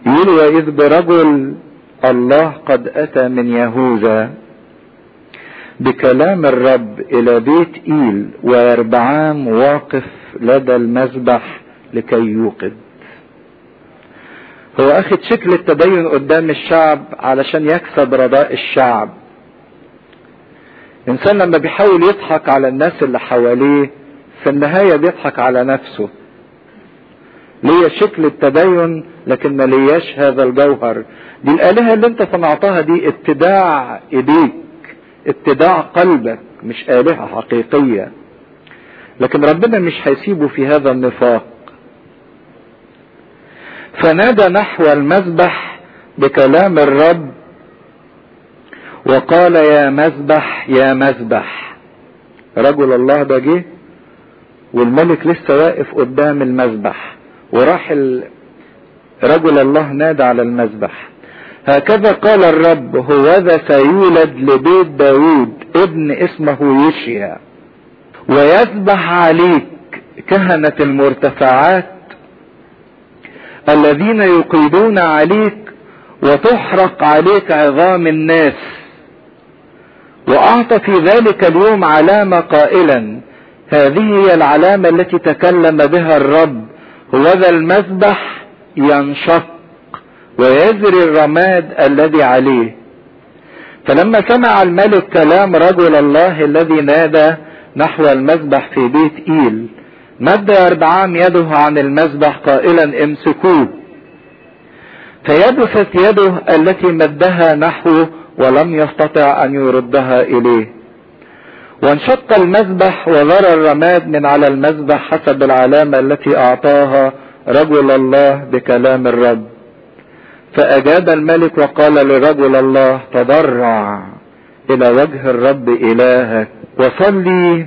يقول وإذ برجل الله قد أتى من يهوذا بكلام الرب إلى بيت إيل ويربعام واقف لدى المذبح لكي يوقد هو أخذ شكل التدين قدام الشعب علشان يكسب رضاء الشعب الإنسان لما بيحاول يضحك على الناس اللي حواليه في النهاية بيضحك على نفسه ليا شكل التدين لكن ما لياش هذا الجوهر دي الآلهة اللي انت صنعتها دي ابتداع ايديك ابتداع قلبك مش آلهة حقيقية لكن ربنا مش هيسيبه في هذا النفاق فنادى نحو المذبح بكلام الرب وقال يا مذبح يا مذبح رجل الله ده جه والملك لسه واقف قدام المذبح وراح رجل الله نادى على المذبح هكذا قال الرب هوذا سيولد لبيت داود ابن اسمه يشيا ويذبح عليك كهنة المرتفعات الذين يقيدون عليك وتحرق عليك عظام الناس واعطى في ذلك اليوم علامة قائلا هذه هي العلامة التي تكلم بها الرب هوذا المذبح ينشق ويزري الرماد الذي عليه فلما سمع الملك كلام رجل الله الذي نادى نحو المذبح في بيت ايل مد اربعام يده عن المذبح قائلا امسكوه فيبست يده التي مدها نحوه ولم يستطع ان يردها اليه وانشق المذبح وذرى الرماد من على المذبح حسب العلامة التي اعطاها رجل الله بكلام الرب فاجاب الملك وقال لرجل الله تضرع الى وجه الرب الهك وصلي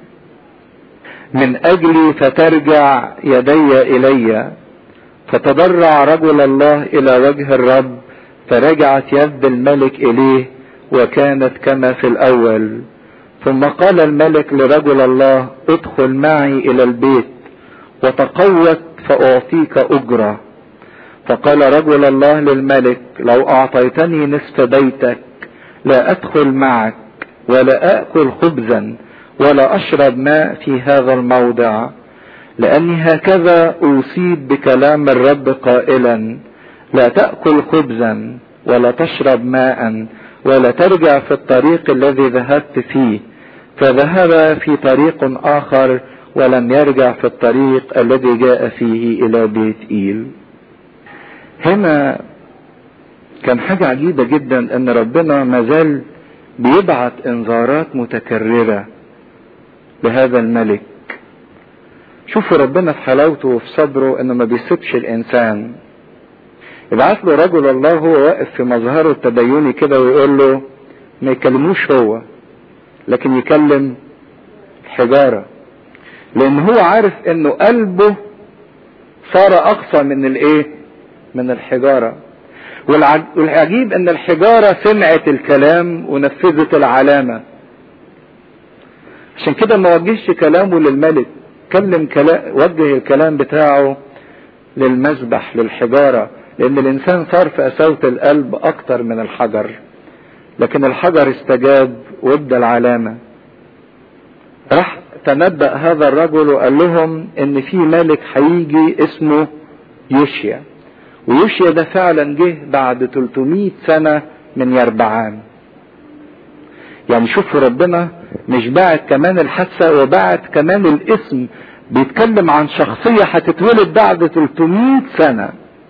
من اجلي فترجع يدي الي فتضرع رجل الله الى وجه الرب فرجعت يد الملك اليه وكانت كما في الاول ثم قال الملك لرجل الله ادخل معي الى البيت وتقوت فاعطيك اجره فقال رجل الله للملك لو اعطيتني نصف بيتك لا ادخل معك ولا اكل خبزا ولا اشرب ماء في هذا الموضع لاني هكذا اوصيت بكلام الرب قائلا لا تاكل خبزا ولا تشرب ماء ولا ترجع في الطريق الذي ذهبت فيه فذهب في طريق اخر ولم يرجع في الطريق الذي جاء فيه الى بيت ايل هنا كان حاجة عجيبة جدا ان ربنا مازال بيبعت انذارات متكررة لهذا الملك شوفوا ربنا في حلاوته وفي صبره انه ما بيسيبش الانسان يبعث له رجل الله هو واقف في مظهره التديني كده ويقول له ما يكلموش هو لكن يكلم الحجارة لان هو عارف انه قلبه صار اقصى من الايه من الحجارة والعجيب ان الحجارة سمعت الكلام ونفذت العلامة عشان كده ما وجهش كلامه للملك كلم كلام وجه الكلام بتاعه للمذبح للحجارة لان الانسان صار في قساوة القلب اكتر من الحجر لكن الحجر استجاب وادى العلامة راح تنبأ هذا الرجل وقال لهم ان في ملك هيجي اسمه يوشيا ويوشيا ده فعلا جه بعد 300 سنة من يربعان يعني شوفوا ربنا مش بعت كمان الحادثة وبعت كمان الاسم بيتكلم عن شخصية هتتولد بعد 300 سنة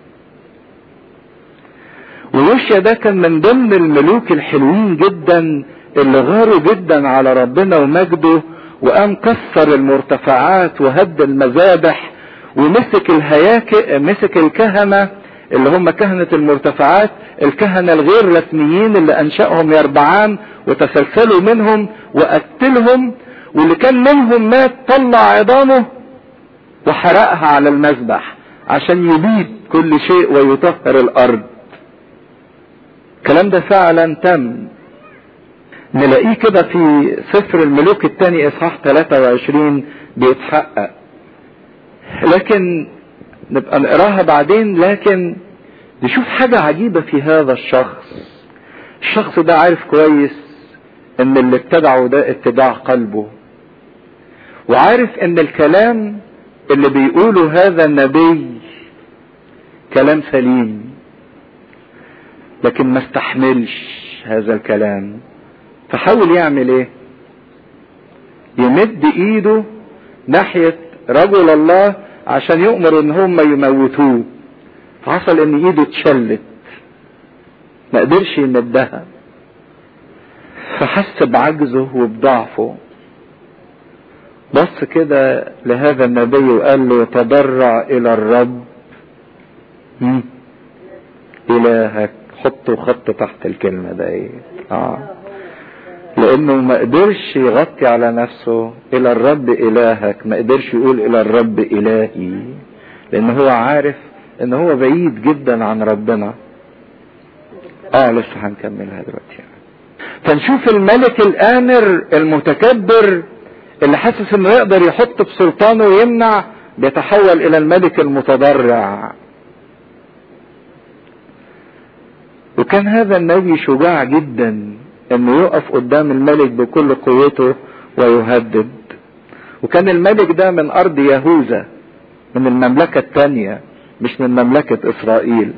ويوشيا ده كان من ضمن الملوك الحلوين جدا اللي غاروا جدا على ربنا ومجده وقام كسر المرتفعات وهد المذابح ومسك الهياكل مسك الكهنه اللي هم كهنة المرتفعات الكهنة الغير رسميين اللي انشأهم يربعان وتسلسلوا منهم وقتلهم واللي كان منهم مات طلع عظامه وحرقها على المذبح عشان يبيد كل شيء ويطهر الارض الكلام ده فعلا تم نلاقيه كده في سفر الملوك الثاني اصحاح 23 بيتحقق لكن نبقى نقراها بعدين لكن نشوف حاجة عجيبة في هذا الشخص الشخص ده عارف كويس ان اللي ابتدعه ده اتباع قلبه وعارف ان الكلام اللي بيقوله هذا النبي كلام سليم لكن ما استحملش هذا الكلام فحاول يعمل ايه يمد ايده ناحية رجل الله عشان يؤمر ان هم يموتوه حصل ان ايده اتشلت ما قدرش يمدها فحس بعجزه وبضعفه بص كده لهذا النبي وقال له تضرع الى الرب مم. الهك حطوا خط تحت الكلمة ده ايه اه لانه ما قدرش يغطي على نفسه الى الرب الهك ما قدرش يقول الى الرب الهي لان هو عارف ان هو بعيد جدا عن ربنا اه لسه هنكملها دلوقتي فنشوف الملك الامر المتكبر اللي حاسس انه يقدر يحط بسلطانه ويمنع بيتحول الى الملك المتضرع وكان هذا النبي شجاع جدا انه يقف قدام الملك بكل قوته ويهدد وكان الملك ده من ارض يهوذا من المملكة الثانية مش من مملكة اسرائيل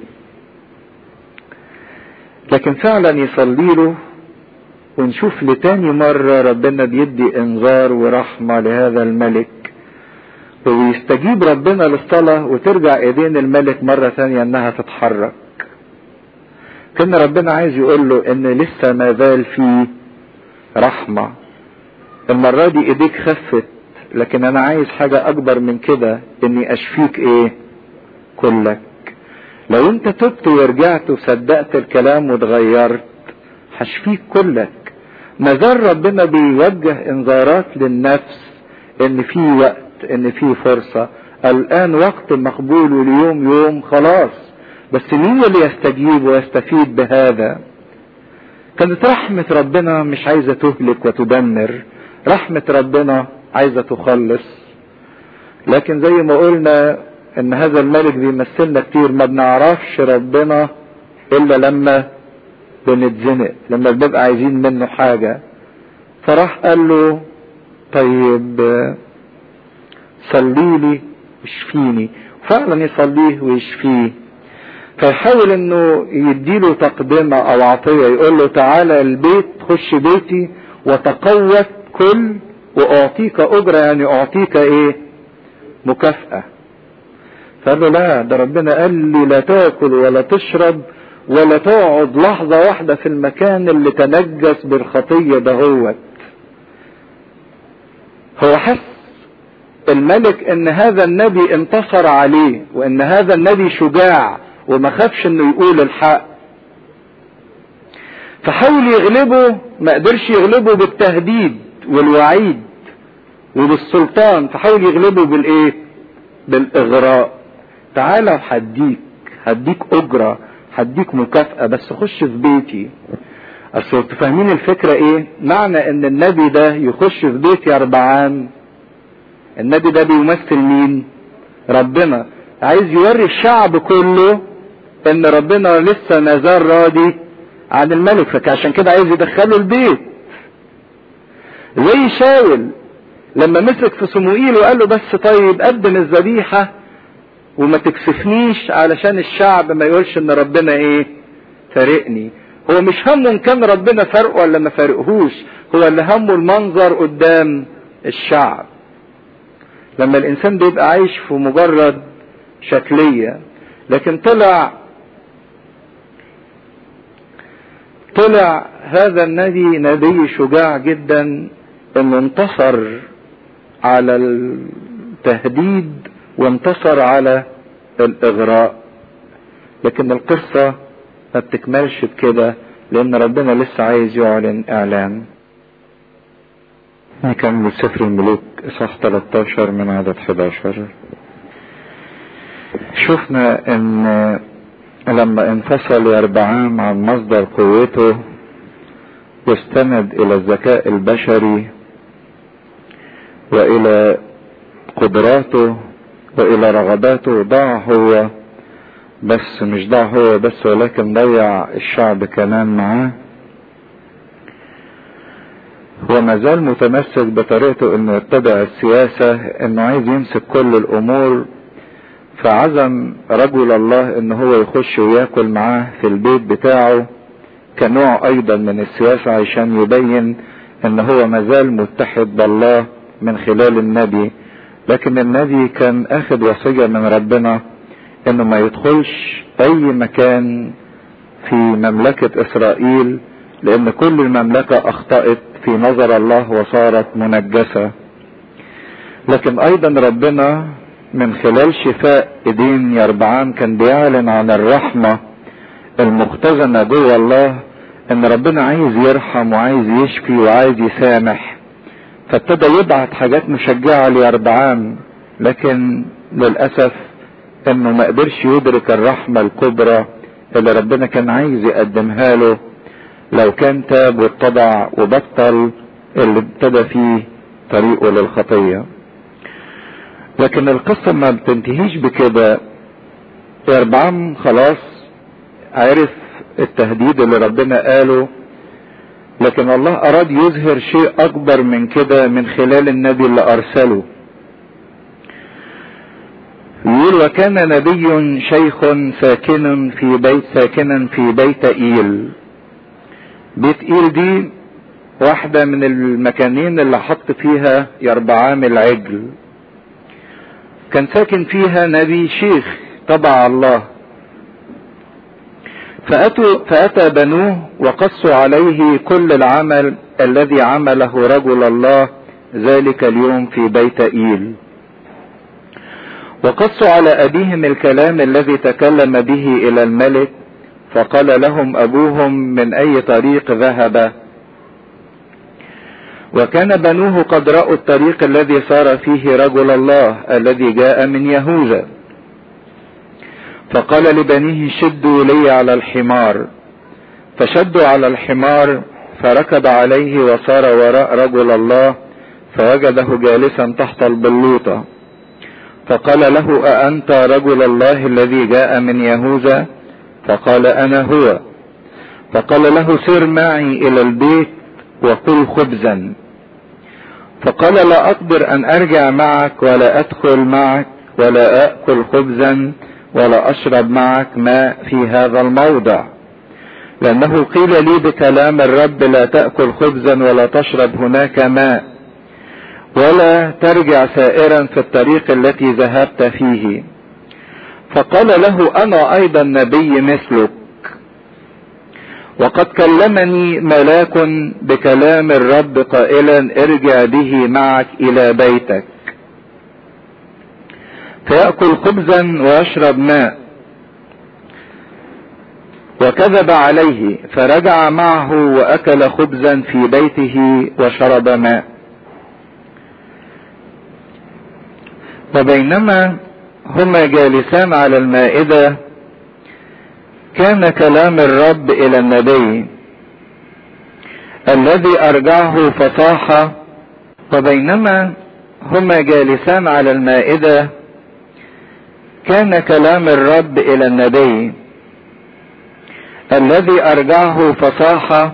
لكن فعلا يصلي له ونشوف لتاني مرة ربنا بيدي انذار ورحمة لهذا الملك ويستجيب ربنا للصلاة وترجع ايدين الملك مرة ثانية انها تتحرك كان ربنا عايز يقول له ان لسه ما زال في رحمة المرة دي ايديك خفت لكن انا عايز حاجة اكبر من كده اني اشفيك ايه كلك لو انت تبت ورجعت وصدقت الكلام واتغيرت هشفيك كلك ما زال ربنا بيوجه انذارات للنفس ان في وقت ان في فرصة الان وقت مقبول واليوم يوم خلاص بس مين اللي يستجيب ويستفيد بهذا كانت رحمة ربنا مش عايزة تهلك وتدمر رحمة ربنا عايزة تخلص لكن زي ما قلنا ان هذا الملك بيمثلنا كتير ما بنعرفش ربنا الا لما بنتزنق لما بنبقى عايزين منه حاجة فراح قال له طيب صلي لي واشفيني فعلا يصليه ويشفيه فيحاول انه يديله تقدمة او عطية يقول له تعالى البيت خش بيتي وتقوت كل واعطيك اجرة يعني اعطيك ايه مكافأة فقال له لا ده ربنا قال لي لا تاكل ولا تشرب ولا تقعد لحظة واحدة في المكان اللي تنجس بالخطية دهوت هو حس الملك ان هذا النبي انتصر عليه وان هذا النبي شجاع وما خافش انه يقول الحق فحاول يغلبه ما قدرش يغلبه بالتهديد والوعيد وبالسلطان فحاول يغلبه بالايه بالاغراء تعالى هديك هديك اجرة هديك مكافأة بس خش في بيتي اصل انتوا فاهمين الفكرة ايه معنى ان النبي ده يخش في بيت يربعان النبي ده بيمثل مين ربنا عايز يوري الشعب كله ان ربنا لسه نزال راضي عن الملك فعشان كده عايز يدخله البيت زي شاول لما مسك في صموئيل وقال له بس طيب قدم الذبيحة وما تكسفنيش علشان الشعب ما يقولش ان ربنا ايه فارقني هو مش همه ان كان ربنا فارقه ولا ما فارقهوش هو اللي همه المنظر قدام الشعب لما الانسان بيبقى عايش في مجرد شكلية لكن طلع طلع هذا النبي نبي شجاع جدا انه انتصر على التهديد وانتصر على الاغراء لكن القصة ما بتكملش بكده لان ربنا لسه عايز يعلن اعلان نكمل سفر الملوك اصحاح 13 من عدد 11 شفنا ان لما انفصل يربعام عن مصدر قوته واستند الى الذكاء البشري والى قدراته والى رغباته ضاع هو بس مش ضاع هو بس ولكن ضيع الشعب كمان معاه هو ما زال متمسك بطريقته انه يتبع السياسة انه عايز يمسك كل الامور فعزم رجل الله ان هو يخش وياكل معاه في البيت بتاعه كنوع ايضا من السياسة عشان يبين ان هو مازال متحد بالله من خلال النبي لكن النبي كان اخد وصية من ربنا انه ما يدخلش اي مكان في مملكة اسرائيل لان كل المملكة اخطأت في نظر الله وصارت منجسة لكن ايضا ربنا من خلال شفاء ايدين يربعان كان بيعلن عن الرحمة المختزنة جوه الله ان ربنا عايز يرحم وعايز يشفي وعايز يسامح فابتدى يبعت حاجات مشجعة ليربعان لكن للأسف انه ما قدرش يدرك الرحمة الكبرى اللي ربنا كان عايز يقدمها له لو كان تاب واتضع وبطل اللي ابتدى فيه طريقه للخطية لكن القصة ما بتنتهيش بكده يربعام خلاص عرف التهديد اللي ربنا قاله لكن الله اراد يظهر شيء اكبر من كده من خلال النبي اللي ارسله يقول وكان نبي شيخ ساكن في بيت ساكنا في بيت ايل بيت ايل دي واحدة من المكانين اللي حط فيها يربعام العجل كان ساكن فيها نبي شيخ تبع الله فأتوا فأتى بنوه وقصوا عليه كل العمل الذي عمله رجل الله ذلك اليوم في بيت إيل وقصوا على أبيهم الكلام الذي تكلم به إلى الملك فقال لهم أبوهم من أي طريق ذهب وكان بنوه قد رأوا الطريق الذي صار فيه رجل الله الذي جاء من يهوذا فقال لبنيه شدوا لي على الحمار فشدوا على الحمار فركب عليه وصار وراء رجل الله فوجده جالسا تحت البلوطة فقال له أأنت رجل الله الذي جاء من يهوذا فقال أنا هو فقال له سر معي إلى البيت وكل خبزا فقال لا أقدر أن أرجع معك ولا أدخل معك ولا أكل خبزا ولا أشرب معك ماء في هذا الموضع لأنه قيل لي بكلام الرب لا تأكل خبزا ولا تشرب هناك ماء ولا ترجع سائرا في الطريق التي ذهبت فيه فقال له أنا أيضا نبي مثلك وقد كلمني ملاك بكلام الرب قائلا ارجع به معك إلى بيتك فيأكل خبزا ويشرب ماء وكذب عليه فرجع معه وأكل خبزا في بيته وشرب ماء وبينما هما جالسان على المائدة كان كلام الرب إلى النبي الذي أرجعه فصاح وبينما هما جالسان على المائدة كان كلام الرب الى النبي الذي ارجعه فصاح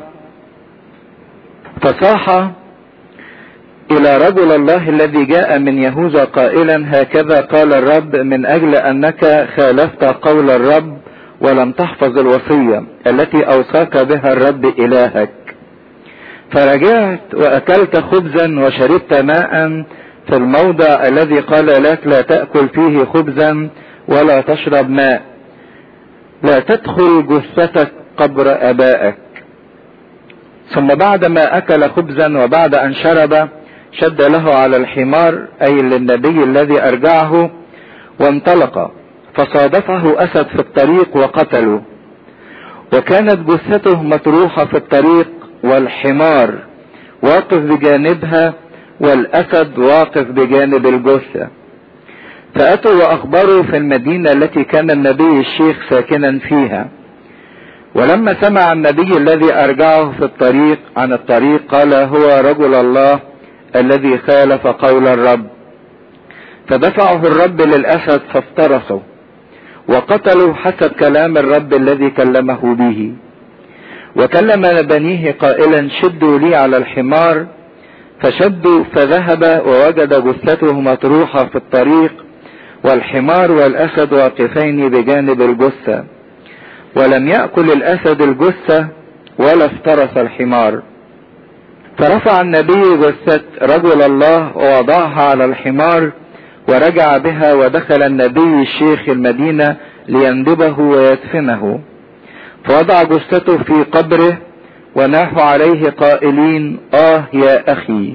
فصاح الى رجل الله الذي جاء من يهوذا قائلا هكذا قال الرب من اجل انك خالفت قول الرب ولم تحفظ الوصيه التي اوصاك بها الرب الهك فرجعت واكلت خبزا وشربت ماء في الموضع الذي قال لك لا تأكل فيه خبزا ولا تشرب ماء لا تدخل جثتك قبر أبائك ثم بعد ما أكل خبزا وبعد أن شرب شد له على الحمار أي للنبي الذي أرجعه وانطلق فصادفه أسد في الطريق وقتله وكانت جثته مطروحة في الطريق والحمار واقف بجانبها والاسد واقف بجانب الجثة فاتوا واخبروا في المدينة التي كان النبي الشيخ ساكنا فيها ولما سمع النبي الذي ارجعه في الطريق عن الطريق قال هو رجل الله الذي خالف قول الرب فدفعه الرب للاسد فافترسه وقتلوا حسب كلام الرب الذي كلمه به وكلم بنيه قائلا شدوا لي على الحمار فشدوا فذهب ووجد جثته مطروحة في الطريق والحمار والأسد واقفين بجانب الجثة ولم يأكل الأسد الجثة ولا افترس الحمار فرفع النبي جثة رجل الله ووضعها على الحمار ورجع بها ودخل النبي الشيخ المدينة ليندبه ويدفنه فوضع جثته في قبره وناحوا عليه قائلين آه يا أخي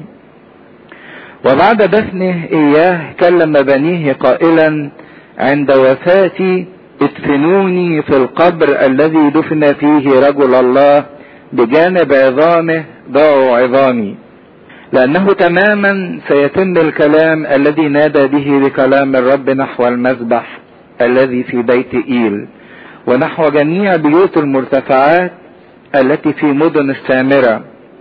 وبعد دفنه إياه كلم بنيه قائلا عند وفاتي ادفنوني في القبر الذي دفن فيه رجل الله بجانب عظامه ضعوا عظامي لأنه تماما سيتم الكلام الذي نادى به بكلام الرب نحو المذبح الذي في بيت إيل ونحو جميع بيوت المرتفعات التي في مدن السامرة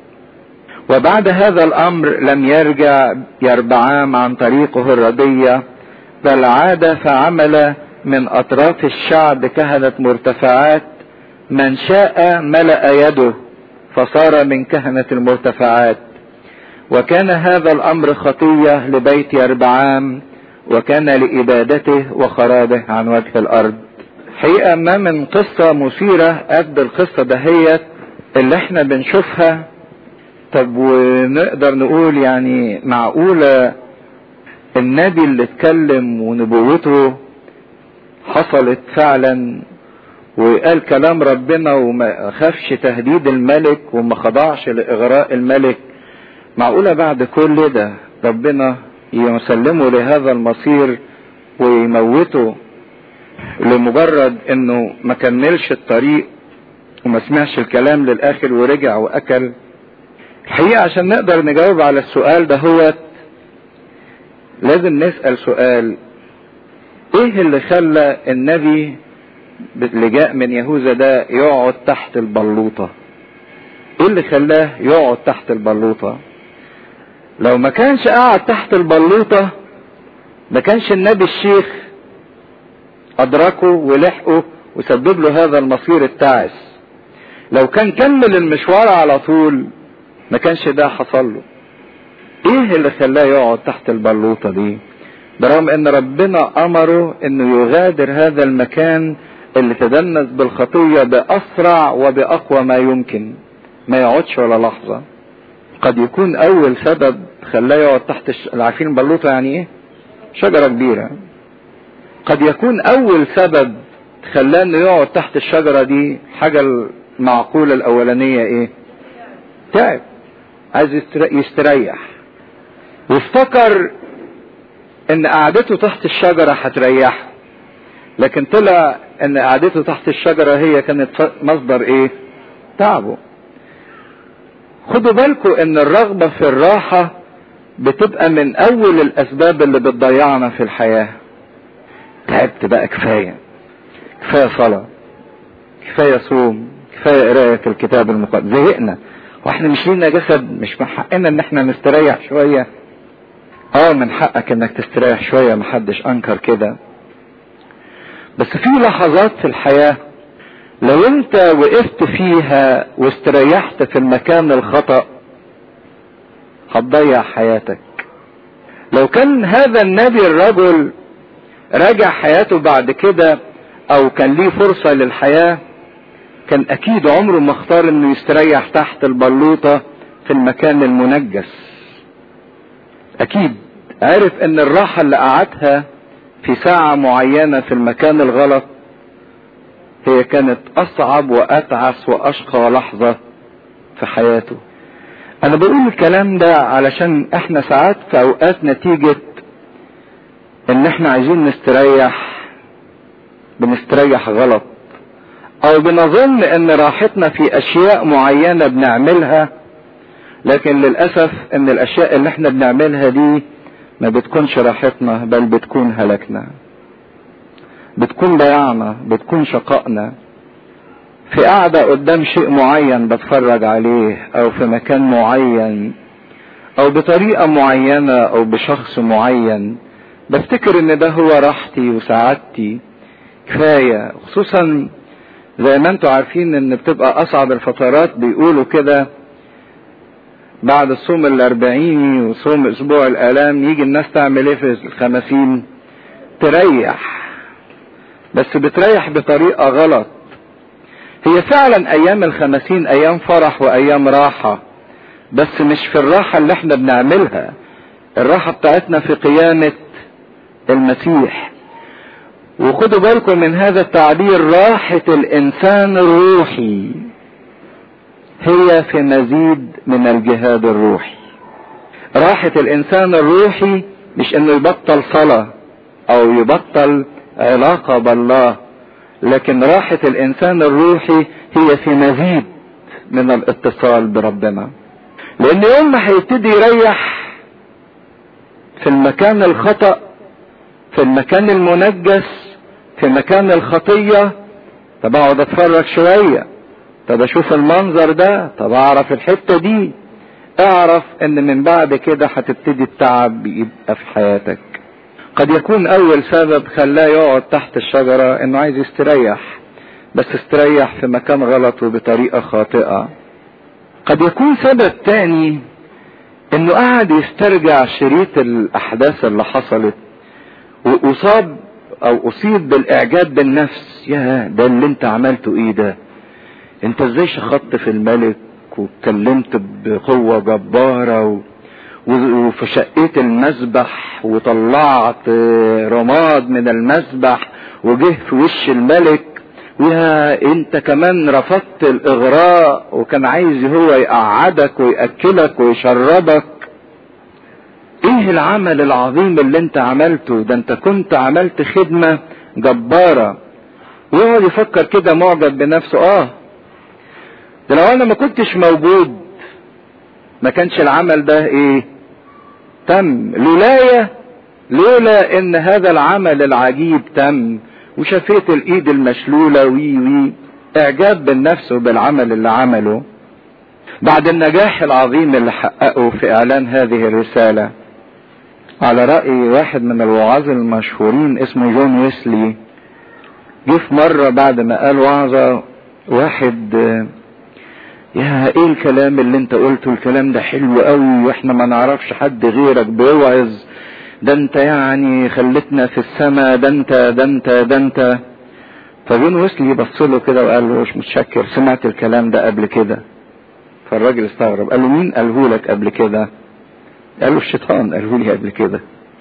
وبعد هذا الأمر لم يرجع يربعام عن طريقه الردية بل عاد فعمل من أطراف الشعب كهنة مرتفعات من شاء ملأ يده فصار من كهنة المرتفعات وكان هذا الأمر خطية لبيت يربعام وكان لإبادته وخرابه عن وجه الأرض حقيقة ما من قصة مثيرة قد القصة دهيت اللي احنا بنشوفها طب ونقدر نقول يعني معقولة النبي اللي اتكلم ونبوته حصلت فعلا وقال كلام ربنا وما خافش تهديد الملك وما خضعش لإغراء الملك معقولة بعد كل ده ربنا يسلمه لهذا المصير ويموته لمجرد انه ما كملش الطريق وما سمعش الكلام للاخر ورجع واكل الحقيقة عشان نقدر نجاوب على السؤال ده هو لازم نسأل سؤال ايه اللي خلى النبي اللي جاء من يهوذا ده يقعد تحت البلوطة ايه اللي خلاه يقعد تحت البلوطة لو ما كانش قاعد تحت البلوطة ما كانش النبي الشيخ ادركه ولحقه وسبب له هذا المصير التعس لو كان كمل المشوار على طول ما كانش ده حصل له ايه اللي خلاه يقعد تحت البلوطة دي برغم ان ربنا امره انه يغادر هذا المكان اللي تدنس بالخطية باسرع وباقوى ما يمكن ما يقعدش ولا لحظة قد يكون اول سبب خلاه يقعد تحت الش... عارفين البلوطة يعني ايه شجرة كبيرة قد يكون اول سبب خلاه انه يقعد تحت الشجرة دي حاجة المعقولة الاولانية ايه تعب عايز يستريح وافتكر ان قعدته تحت الشجرة هتريحه لكن طلع ان قعدته تحت الشجرة هي كانت مصدر ايه تعبه خدوا بالكم ان الرغبة في الراحة بتبقى من اول الاسباب اللي بتضيعنا في الحياة تعبت بقى كفاية كفاية صلاة كفاية صوم كفاية قراية الكتاب المقدس زهقنا واحنا مش لينا جسد مش من حقنا ان احنا نستريح شوية اه من حقك انك تستريح شوية محدش انكر كده بس في لحظات في الحياة لو انت وقفت فيها واستريحت في المكان الخطأ هتضيع حياتك لو كان هذا النبي الرجل راجع حياته بعد كده او كان ليه فرصة للحياة كان اكيد عمره ما اختار انه يستريح تحت البلوطة في المكان المنجس اكيد عرف ان الراحة اللي قعدها في ساعة معينة في المكان الغلط هي كانت اصعب واتعس واشقى لحظة في حياته انا بقول الكلام ده علشان احنا ساعات في اوقات نتيجة ان احنا عايزين نستريح بنستريح غلط او بنظن ان راحتنا في اشياء معينة بنعملها لكن للأسف ان الاشياء اللي احنا بنعملها دي ما بتكونش راحتنا بل بتكون هلكنا بتكون ضياعنا بتكون شقائنا في قاعدة قدام شيء معين بتفرج عليه او في مكان معين او بطريقة معينة او بشخص معين بفتكر ان ده هو راحتي وسعادتي كفاية خصوصا زي ما انتم عارفين ان بتبقى اصعب الفترات بيقولوا كده بعد الصوم الاربعيني وصوم اسبوع الالام يجي الناس تعمل ايه في الخمسين تريح بس بتريح بطريقة غلط هي فعلا ايام الخمسين ايام فرح وايام راحة بس مش في الراحة اللي احنا بنعملها الراحة بتاعتنا في قيامة المسيح وخدوا بالكم من هذا التعبير راحة الانسان الروحي هي في مزيد من الجهاد الروحي راحة الانسان الروحي مش انه يبطل صلاة او يبطل علاقة بالله لكن راحة الانسان الروحي هي في مزيد من الاتصال بربنا لان يوم ما هيبتدي يريح في المكان الخطأ في المكان المنجس في مكان الخطية طب اقعد اتفرج شوية طب اشوف المنظر ده طب اعرف الحتة دي اعرف ان من بعد كده هتبتدي التعب يبقى في حياتك قد يكون اول سبب خلاه يقعد تحت الشجرة انه عايز يستريح بس استريح في مكان غلط وبطريقة خاطئة قد يكون سبب تاني انه قعد يسترجع شريط الاحداث اللي حصلت واصاب او اصيب بالاعجاب بالنفس يا ده اللي انت عملته ايه ده انت ازاي شخطت في الملك واتكلمت بقوة جبارة و... وفشقيت المسبح وطلعت رماد من المسبح وجه في وش الملك ويا انت كمان رفضت الاغراء وكان عايز هو يقعدك ويأكلك ويشربك ايه العمل العظيم اللي انت عملته ده انت كنت عملت خدمة جبارة ويقعد يفكر كده معجب بنفسه اه ده لو انا ما كنتش موجود ما كانش العمل ده ايه تم لولايا لولا ان هذا العمل العجيب تم وشفيت الايد المشلولة وي وي اعجاب بالنفس وبالعمل اللي عمله بعد النجاح العظيم اللي حققه في اعلان هذه الرسالة على رأي واحد من الوعاظ المشهورين اسمه جون ويسلي جه في مرة بعد ما قال وعظة واحد يا ايه الكلام اللي انت قلته الكلام ده حلو قوي واحنا ما نعرفش حد غيرك بيوعظ ده انت يعني خلتنا في السماء ده انت ده انت ده انت فجون ويسلي بص له كده وقال له مش متشكر سمعت الكلام ده قبل كده فالراجل استغرب قال له مين قاله لك قبل كده قال له الشيطان قاله لي قبل كده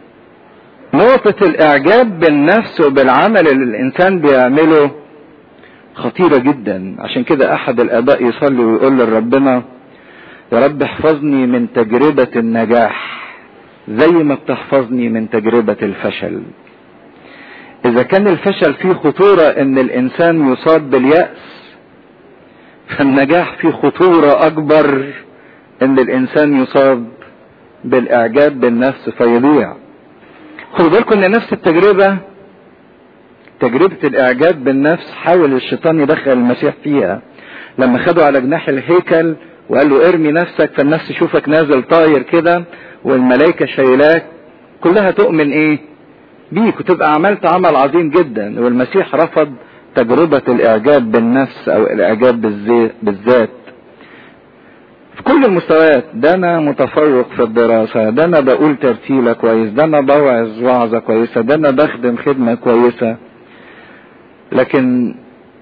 نقطة الإعجاب بالنفس وبالعمل اللي الإنسان بيعمله خطيرة جدا عشان كده أحد الآباء يصلي ويقول لربنا يا رب احفظني من تجربة النجاح زي ما بتحفظني من تجربة الفشل إذا كان الفشل فيه خطورة إن الإنسان يصاب باليأس فالنجاح فيه خطورة أكبر إن الإنسان يصاب بالاعجاب بالنفس فيضيع خدوا بالكم ان نفس التجربة تجربة الاعجاب بالنفس حاول الشيطان يدخل المسيح فيها لما خدوا على جناح الهيكل وقال له ارمي نفسك فالناس تشوفك نازل طاير كده والملائكة شايلاك كلها تؤمن ايه بيك وتبقى عملت عمل عظيم جدا والمسيح رفض تجربة الاعجاب بالنفس او الاعجاب بالذات في كل المستويات ده انا متفوق في الدراسة ده انا بقول ترتيلة كويس ده انا بوعظ وعظة كويسة ده انا بخدم خدمة كويسة لكن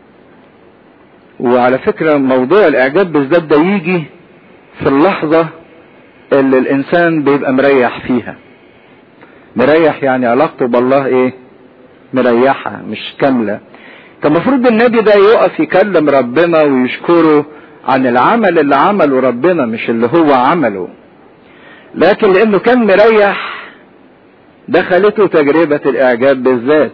وعلى فكرة موضوع الاعجاب بالذات ده يجي في اللحظة اللي الانسان بيبقى مريح فيها مريح يعني علاقته بالله ايه مريحة مش كاملة كان المفروض النبي ده يقف يكلم ربنا ويشكره عن العمل اللي عمله ربنا مش اللي هو عمله لكن لانه كان مريح دخلته تجربة الاعجاب بالذات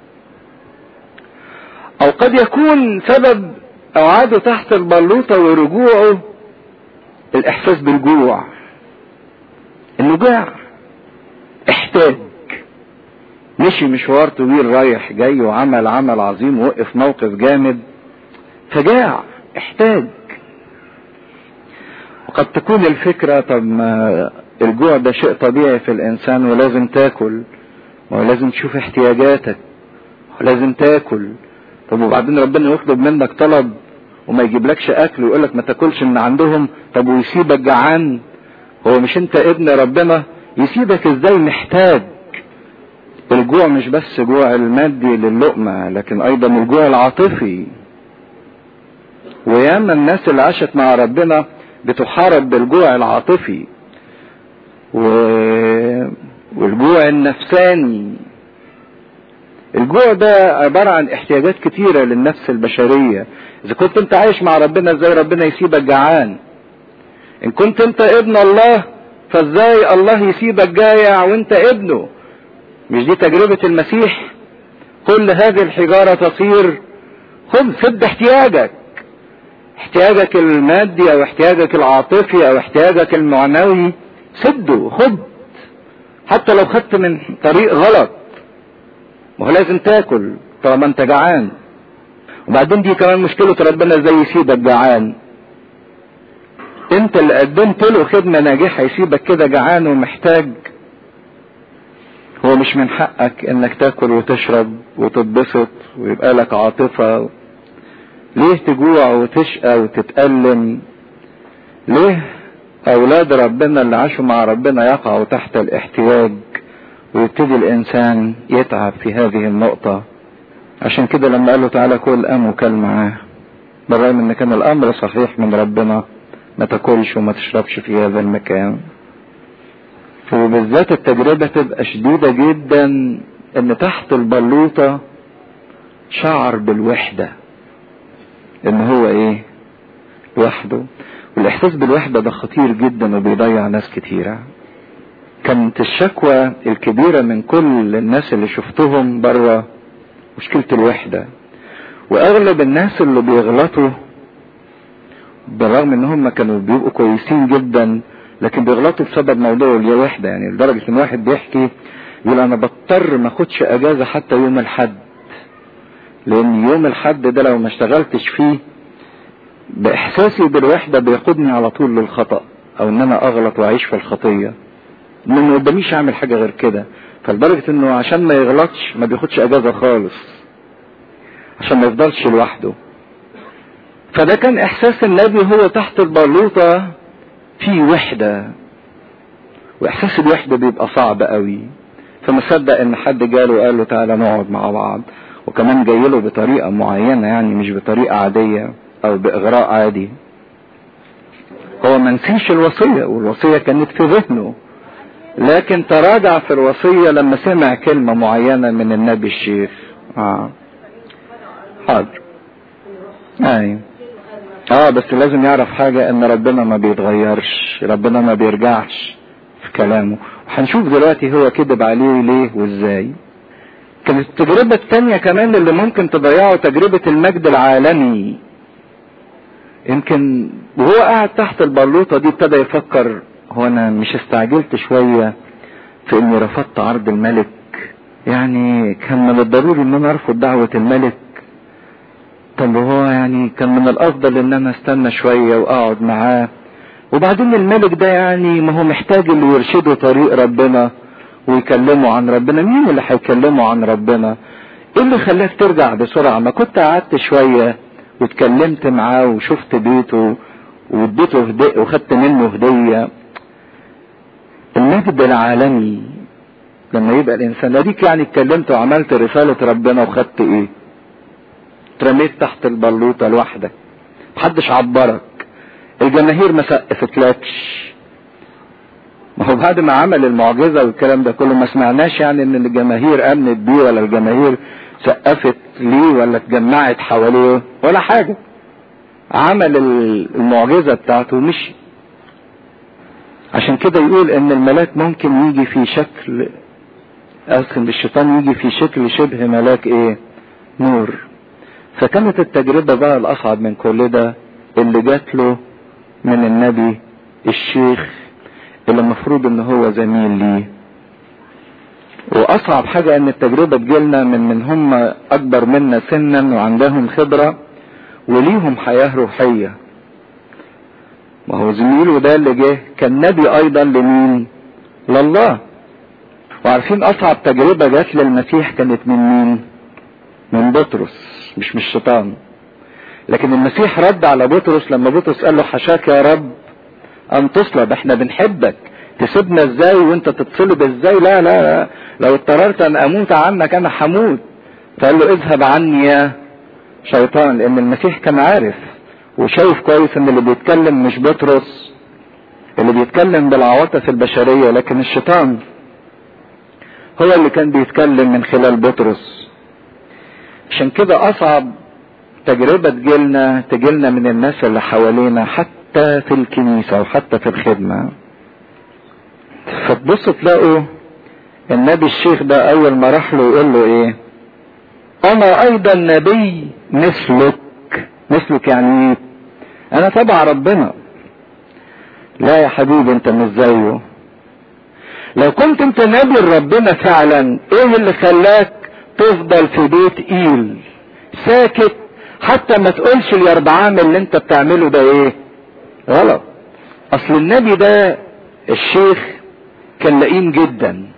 او قد يكون سبب اعاده تحت البلوطة ورجوعه الاحساس بالجوع انه جاع احتاج مشي مشوار طويل رايح جاي وعمل عمل عظيم ووقف موقف جامد فجاع احتاج وقد تكون الفكرة طب ما الجوع ده شيء طبيعي في الانسان ولازم تاكل ولازم تشوف احتياجاتك لازم تاكل طب وبعدين ربنا يطلب منك طلب وما يجيبلكش اكل ويقول لك ما تاكلش من عندهم طب ويسيبك جعان هو مش انت ابن ربنا يسيبك ازاي محتاج الجوع مش بس جوع المادي للقمة لكن ايضا الجوع العاطفي وياما الناس اللي عاشت مع ربنا بتحارب بالجوع العاطفي و... والجوع النفساني الجوع ده عبارة عن احتياجات كتيرة للنفس البشرية اذا كنت انت عايش مع ربنا ازاي ربنا يسيبك جعان ان كنت انت ابن الله فازاي الله يسيبك جايع وانت ابنه مش دي تجربة المسيح كل هذه الحجارة تصير خذ سد احتياجك احتياجك المادي او احتياجك العاطفي او احتياجك المعنوي سده خد حتى لو خدت من طريق غلط ما هو لازم تاكل طالما انت جعان وبعدين دي كمان مشكلة ربنا ازاي يسيبك جعان انت اللي قدمت له خدمة ناجحة يسيبك كده جعان ومحتاج هو مش من حقك انك تاكل وتشرب وتتبسط ويبقى لك عاطفة ليه تجوع وتشقى وتتألم ليه اولاد ربنا اللي عاشوا مع ربنا يقعوا تحت الاحتياج ويبتدي الانسان يتعب في هذه النقطة عشان كده لما قال له تعالى كل قام وكل معاه بالرغم ان كان الامر صحيح من ربنا ما تاكلش وما تشربش في هذا المكان وبالذات التجربة تبقى شديدة جدا ان تحت البلوطة شعر بالوحدة ان هو ايه لوحده والاحساس بالوحدة ده خطير جدا وبيضيع ناس كتيرة كانت الشكوى الكبيرة من كل الناس اللي شفتهم بره مشكلة الوحدة واغلب الناس اللي بيغلطوا بالرغم ان هم كانوا بيبقوا كويسين جدا لكن بيغلطوا بسبب موضوع الوحدة يعني لدرجة ان واحد بيحكي يقول انا بضطر ما اخدش اجازة حتى يوم الحد لان يوم الحد ده لو ما اشتغلتش فيه باحساسي بالوحدة بيقودني على طول للخطأ او ان انا اغلط واعيش في الخطية ما قداميش اعمل حاجة غير كده فلدرجة انه عشان ما يغلطش ما بياخدش اجازة خالص عشان ما يفضلش لوحده فده كان احساس النبي هو تحت البلوطة في وحدة واحساس الوحدة بيبقى صعب قوي فما صدق ان حد جاله وقال له تعالى نقعد مع بعض وكمان جاي له بطريقة معينة يعني مش بطريقة عادية او باغراء عادي هو ما نسيش الوصية والوصية كانت في ذهنه لكن تراجع في الوصية لما سمع كلمة معينة من النبي الشيخ اه حاضر ايوه اه بس لازم يعرف حاجة ان ربنا ما بيتغيرش ربنا ما بيرجعش في كلامه وهنشوف دلوقتي هو كذب عليه ليه وازاي كانت التجربة التانية كمان اللي ممكن تضيعه تجربة المجد العالمي يمكن وهو قاعد تحت البلوطة دي ابتدى يفكر هو انا مش استعجلت شوية في اني رفضت عرض الملك يعني كان من الضروري ان انا ارفض دعوة الملك طب هو يعني كان من الافضل ان انا استنى شوية واقعد معاه وبعدين الملك ده يعني ما هو محتاج اللي يرشده طريق ربنا ويكلمه عن ربنا مين اللي هيكلمه عن ربنا ايه اللي خلاك ترجع بسرعة ما كنت قعدت شوية واتكلمت معاه وشفت بيته واديته هدية وخدت منه هدية المجد العالمي لما يبقى الانسان اديك يعني اتكلمت وعملت رسالة ربنا وخدت ايه اترميت تحت البلوطة لوحدك محدش عبرك الجماهير ما سقفتلكش ما هو بعد ما عمل المعجزة والكلام ده كله ما سمعناش يعني ان الجماهير امنت بيه ولا الجماهير سقفت ليه ولا اتجمعت حواليه ولا حاجة عمل المعجزة بتاعته ومشي عشان كده يقول ان الملاك ممكن يجي في شكل اسف الشيطان يجي في شكل شبه ملاك ايه نور فكانت التجربة بقى الاصعب من كل ده اللي جات له من النبي الشيخ اللي المفروض ان هو زميل ليه واصعب حاجة ان التجربة تجيلنا من من هم اكبر منا سنا وعندهم خبرة وليهم حياة روحية ما هو زميله ده اللي جه كان نبي ايضا لمين لله وعارفين اصعب تجربة جات للمسيح كانت من مين من بطرس مش من الشيطان لكن المسيح رد على بطرس لما بطرس قال له حشاك يا رب ان تصلب احنا بنحبك تسيبنا ازاي وانت تتصلب ازاي لا لا, لا. لو اضطررت ان اموت عنك انا هموت فقال له اذهب عني يا شيطان لان المسيح كان عارف وشايف كويس ان اللي بيتكلم مش بطرس اللي بيتكلم بالعواطف البشرية لكن الشيطان هو اللي كان بيتكلم من خلال بطرس عشان كده اصعب تجربة تجيلنا تجيلنا من الناس اللي حوالينا حتى في الكنيسة وحتى في الخدمة فتبصوا تلاقوا النبي الشيخ ده اول ما راح له يقول له ايه انا ايضا نبي مثلك مثلك يعني ايه انا تبع ربنا لا يا حبيبي انت مش زيه لو كنت انت نبي ربنا فعلا ايه اللي خلاك تفضل في بيت ايل ساكت حتى ما تقولش اليربعام اللي انت بتعمله ده ايه غلط اصل النبي ده الشيخ كان لئيم جدا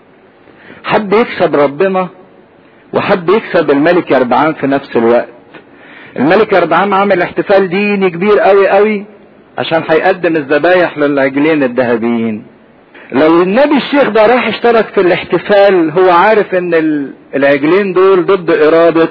حب يكسب ربنا وحب يكسب الملك يربعام في نفس الوقت الملك يربعام عامل احتفال ديني كبير قوي قوي عشان هيقدم الذبايح للعجلين الذهبيين لو النبي الشيخ ده راح اشترك في الاحتفال هو عارف ان العجلين دول ضد ارادة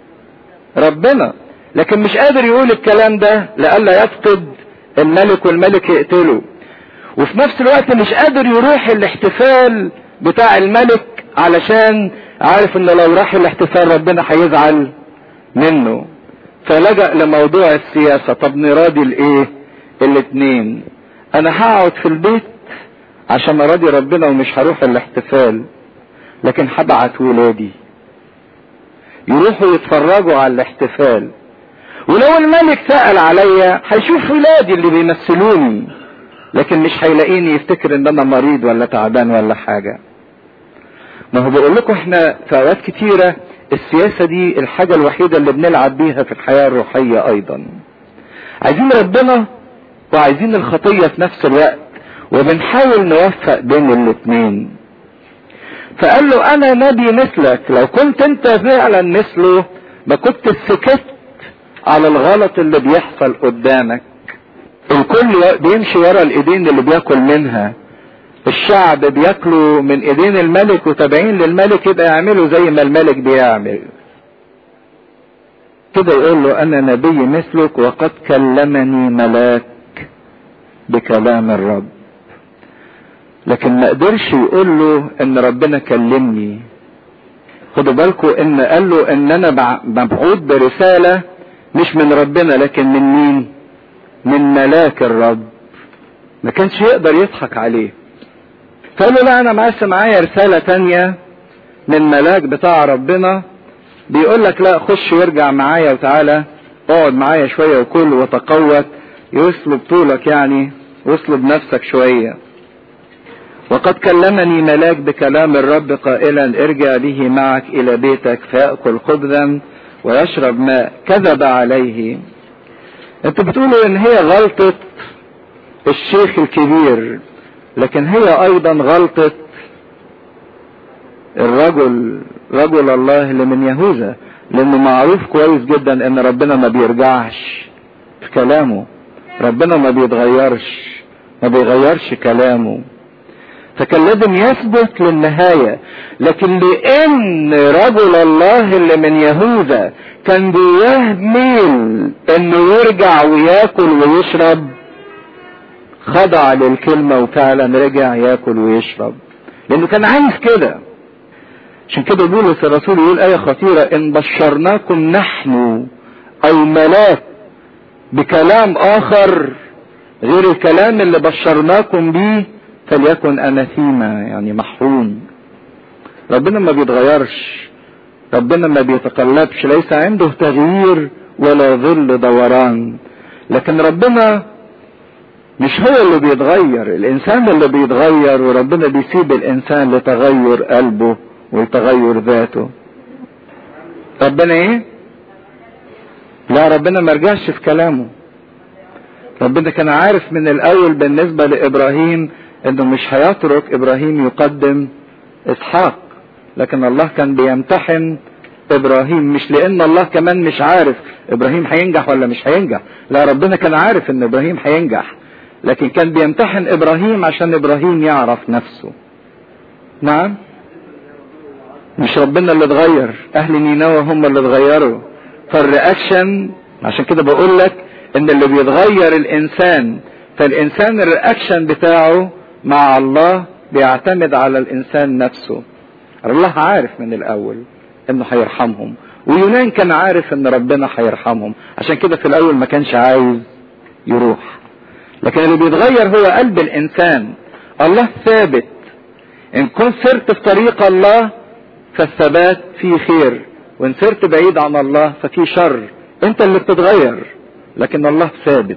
ربنا لكن مش قادر يقول الكلام ده لألا يفقد الملك والملك يقتله وفي نفس الوقت مش قادر يروح الاحتفال بتاع الملك علشان عارف ان لو راح الاحتفال ربنا هيزعل منه فلجأ لموضوع السياسة طب نراضي الايه الاتنين انا هقعد في البيت عشان اراضي ربنا ومش هروح الاحتفال لكن هبعت ولادي يروحوا يتفرجوا على الاحتفال ولو الملك سأل عليا هيشوف ولادي اللي بيمثلوني لكن مش هيلاقيني يفتكر ان انا مريض ولا تعبان ولا حاجة ما هو بقول لكم احنا في اوقات كتيرة السياسة دي الحاجة الوحيدة اللي بنلعب بيها في الحياة الروحية ايضا عايزين ربنا وعايزين الخطية في نفس الوقت وبنحاول نوفق بين الاتنين فقال له انا نبي مثلك لو كنت انت فعلا مثله ما كنت سكت على الغلط اللي بيحصل قدامك الكل بيمشي ورا الايدين اللي بياكل منها الشعب بياكلوا من ايدين الملك وتابعين للملك يبقى يعملوا زي ما الملك بيعمل كده يقول له انا نبي مثلك وقد كلمني ملاك بكلام الرب لكن ما قدرش يقول له ان ربنا كلمني خدوا بالكم ان قال له ان انا مبعوث برساله مش من ربنا لكن من مين من ملاك الرب ما كانش يقدر يضحك عليه فقال له لا انا معاش معايا رساله تانية من ملاك بتاع ربنا بيقول لك لا خش وارجع معايا وتعالى اقعد معايا شويه وكل وتقوت يسلب طولك يعني واصلب نفسك شويه وقد كلمني ملاك بكلام الرب قائلا ارجع به معك الى بيتك فيأكل خبزا ويشرب ماء كذب عليه انتوا بتقولوا ان هي غلطة الشيخ الكبير لكن هي ايضا غلطة الرجل رجل الله اللي من يهوذا لانه معروف كويس جدا ان ربنا ما بيرجعش في كلامه ربنا ما بيتغيرش ما بيغيرش كلامه فكان لازم يثبت للنهاية لكن لان رجل الله اللي من يهوذا كان جواه ميل انه يرجع وياكل ويشرب خضع للكلمة وفعلا رجع ياكل ويشرب لانه كان عايز كده عشان كده بولس الرسول يقول آية خطيرة إن بشرناكم نحن أو ملاك بكلام آخر غير الكلام اللي بشرناكم بيه فليكن أناثيما يعني محروم ربنا ما بيتغيرش ربنا ما بيتقلبش ليس عنده تغيير ولا ظل دوران لكن ربنا مش هو اللي بيتغير الانسان اللي بيتغير وربنا بيسيب الانسان لتغير قلبه وتغير ذاته ربنا ايه لا ربنا ما رجعش في كلامه ربنا كان عارف من الاول بالنسبة لابراهيم انه مش هيترك ابراهيم يقدم اسحاق لكن الله كان بيمتحن ابراهيم مش لان الله كمان مش عارف ابراهيم هينجح ولا مش هينجح لا ربنا كان عارف ان ابراهيم هينجح لكن كان بيمتحن ابراهيم عشان ابراهيم يعرف نفسه نعم مش ربنا اللي اتغير اهل نينوى هم اللي اتغيروا فالرياكشن عشان كده بقول لك ان اللي بيتغير الانسان فالانسان الرياكشن بتاعه مع الله بيعتمد على الانسان نفسه الله عارف من الاول انه هيرحمهم ويونان كان عارف ان ربنا هيرحمهم عشان كده في الاول ما كانش عايز يروح لكن اللي بيتغير هو قلب الانسان الله ثابت ان كنت سرت في طريق الله فالثبات فيه خير وان سرت بعيد عن الله ففيه شر انت اللي بتتغير لكن الله ثابت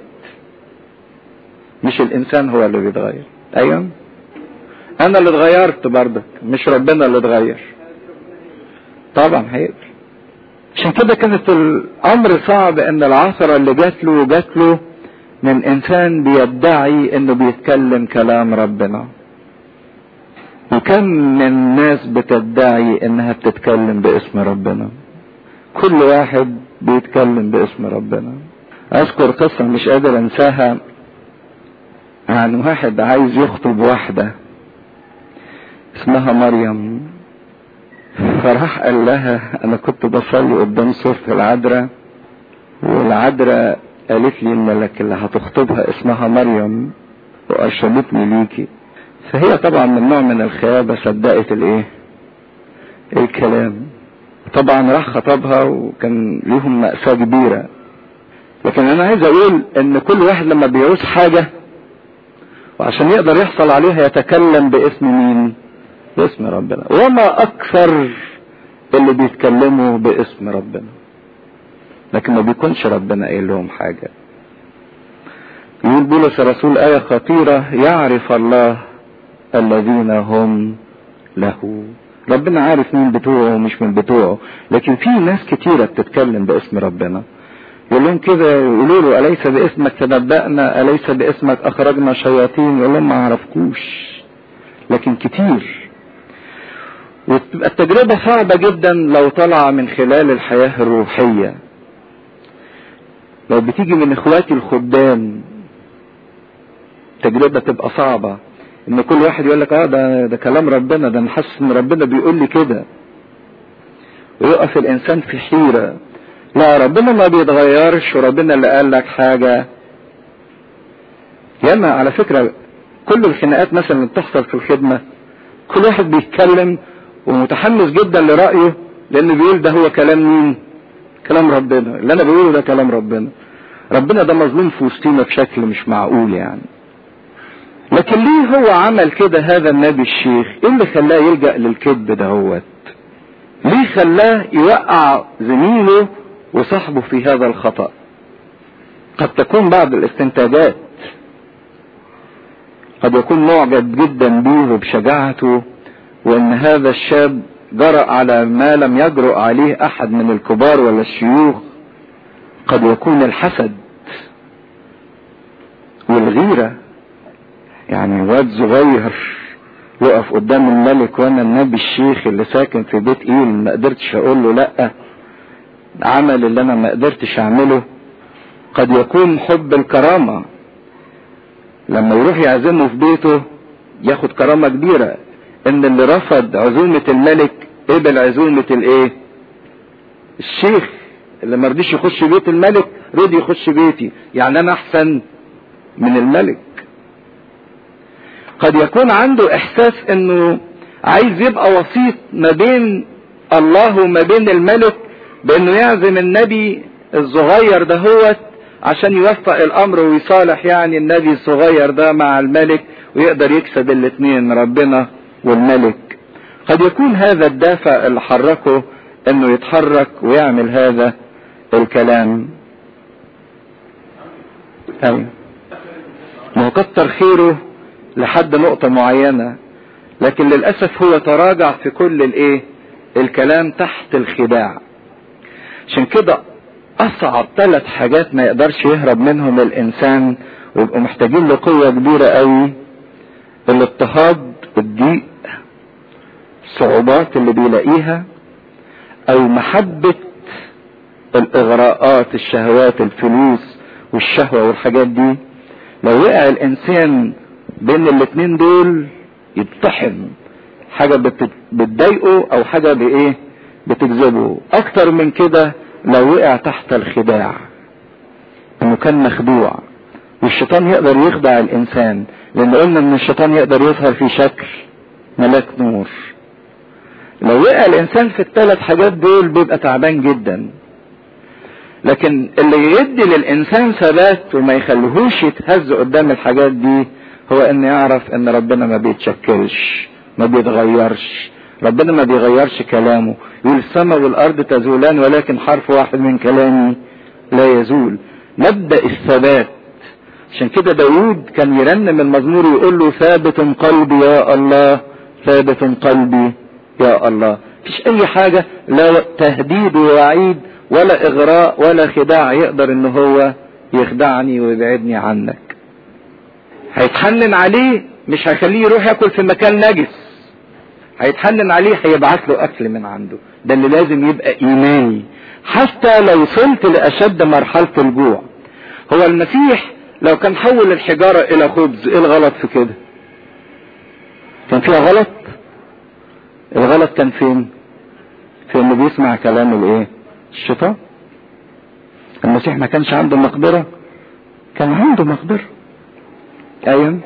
مش الانسان هو اللي بيتغير ايوه انا اللي اتغيرت برضك مش ربنا اللي اتغير طبعا هيقدر عشان كده كانت الامر صعب ان العثرة اللي جات له جات له من انسان بيدعي انه بيتكلم كلام ربنا وكم من ناس بتدعي انها بتتكلم باسم ربنا كل واحد بيتكلم باسم ربنا اذكر قصة مش قادر انساها عن واحد عايز يخطب واحدة اسمها مريم فراح قال لها انا كنت بصلي قدام صورة العذراء والعذراء قالت لي الملك اللي هتخطبها اسمها مريم وارشدتني ليكي فهي طبعا من نوع من الخيابة صدقت الايه الكلام طبعا راح خطبها وكان ليهم مأساة كبيرة لكن انا عايز اقول ان كل واحد لما بيعوز حاجة وعشان يقدر يحصل عليها يتكلم باسم مين باسم ربنا وما اكثر اللي بيتكلموا باسم ربنا لكن ما بيكونش ربنا قايل لهم حاجة يقول بولس الرسول آية خطيرة يعرف الله الذين هم له ربنا عارف مين بتوعه ومش من بتوعه لكن في ناس كتيرة بتتكلم باسم ربنا يقول لهم كده يقولوا له أليس باسمك تنبأنا أليس باسمك أخرجنا شياطين يقول لهم ما عرفكوش لكن كتير وتبقى التجربة صعبة جدا لو طلع من خلال الحياة الروحية لو بتيجي من اخواتي الخدام تجربة تبقى صعبة ان كل واحد يقول لك اه ده ده كلام ربنا ده انا حاسس ان ربنا بيقول لي كده ويقف الانسان في حيرة لا ربنا ما بيتغيرش وربنا اللي قال لك حاجة ياما على فكرة كل الخناقات مثلا اللي بتحصل في الخدمة كل واحد بيتكلم ومتحمس جدا لرأيه لأنه بيقول ده هو كلام مين؟ كلام ربنا، اللي أنا بقوله ده كلام ربنا. ربنا ده مظلوم في وسطينا بشكل مش معقول يعني. لكن ليه هو عمل كده هذا النبي الشيخ؟ إيه اللي خلاه يلجأ للكذب دهوت؟ ليه خلاه يوقع زميله وصاحبه في هذا الخطأ؟ قد تكون بعض الاستنتاجات قد يكون معجب جدا به وبشجاعته وان هذا الشاب جرأ على ما لم يجرؤ عليه احد من الكبار ولا الشيوخ قد يكون الحسد والغيرة يعني واد صغير يقف قدام الملك وانا النبي الشيخ اللي ساكن في بيت ايل ما قدرتش اقول له لا عمل اللي انا ما قدرتش اعمله قد يكون حب الكرامة لما يروح يعزمه في بيته ياخد كرامة كبيرة ان اللي رفض عزومة الملك قبل عزومة الايه الشيخ اللي ما رضيش يخش بيت الملك رضي يخش بيتي يعني انا احسن من الملك قد يكون عنده احساس انه عايز يبقى وسيط ما بين الله وما بين الملك بانه يعزم النبي الصغير دهوت عشان يوفق الامر ويصالح يعني النبي الصغير ده مع الملك ويقدر يكسب الاثنين ربنا والملك قد يكون هذا الدافع اللي حركه انه يتحرك ويعمل هذا الكلام ايوه ما هو كتر خيره لحد نقطة معينة لكن للأسف هو تراجع في كل الايه الكلام تحت الخداع عشان كده اصعب ثلاث حاجات ما يقدرش يهرب منهم الانسان ويبقوا محتاجين لقوة كبيرة قوي الاضطهاد الضيق الصعوبات اللي بيلاقيها او محبة الاغراءات الشهوات الفلوس والشهوة والحاجات دي لو وقع الانسان بين الاتنين دول يتطحن حاجة بتضايقه او حاجة بايه بتجذبه اكتر من كده لو وقع تحت الخداع انه كان مخدوع والشيطان يقدر يخدع الانسان لان قلنا ان الشيطان يقدر يظهر في شكل ملاك نور لو وقع الانسان في الثلاث حاجات دول بيبقى تعبان جدا لكن اللي يدي للانسان ثبات وما يخليهوش يتهز قدام الحاجات دي هو ان يعرف ان ربنا ما بيتشكلش ما بيتغيرش ربنا ما بيغيرش كلامه يقول السماء والارض تزولان ولكن حرف واحد من كلامي لا يزول مبدا الثبات عشان كده داود كان يرنم المزمور يقول له ثابت قلبي يا الله ثابت قلبي يا الله مفيش اي حاجة لا تهديد ووعيد ولا اغراء ولا خداع يقدر ان هو يخدعني ويبعدني عنك هيتحنن عليه مش هيخليه يروح ياكل في مكان نجس هيتحنن عليه هيبعت له اكل من عنده ده اللي لازم يبقى ايماني حتى لو وصلت لاشد مرحلة الجوع هو المسيح لو كان حول الحجارة الى خبز ايه الغلط في كده كان فيها غلط الغلط كان فين في انه بيسمع كلام الايه الشيطان المسيح ما كانش عنده مقدرة كان عنده مقدرة ايوه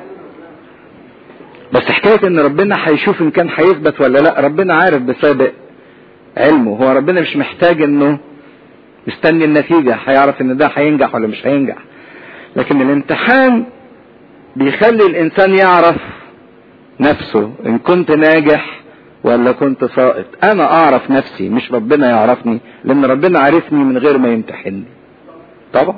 بس حكاية ان ربنا هيشوف ان كان هيثبت ولا لا ربنا عارف بسابق علمه هو ربنا مش محتاج انه مستني النتيجة هيعرف ان ده هينجح ولا مش هينجح لكن الامتحان بيخلي الانسان يعرف نفسه ان كنت ناجح ولا كنت ساقط انا اعرف نفسي مش ربنا يعرفني لان ربنا عارفني من غير ما يمتحني طبعا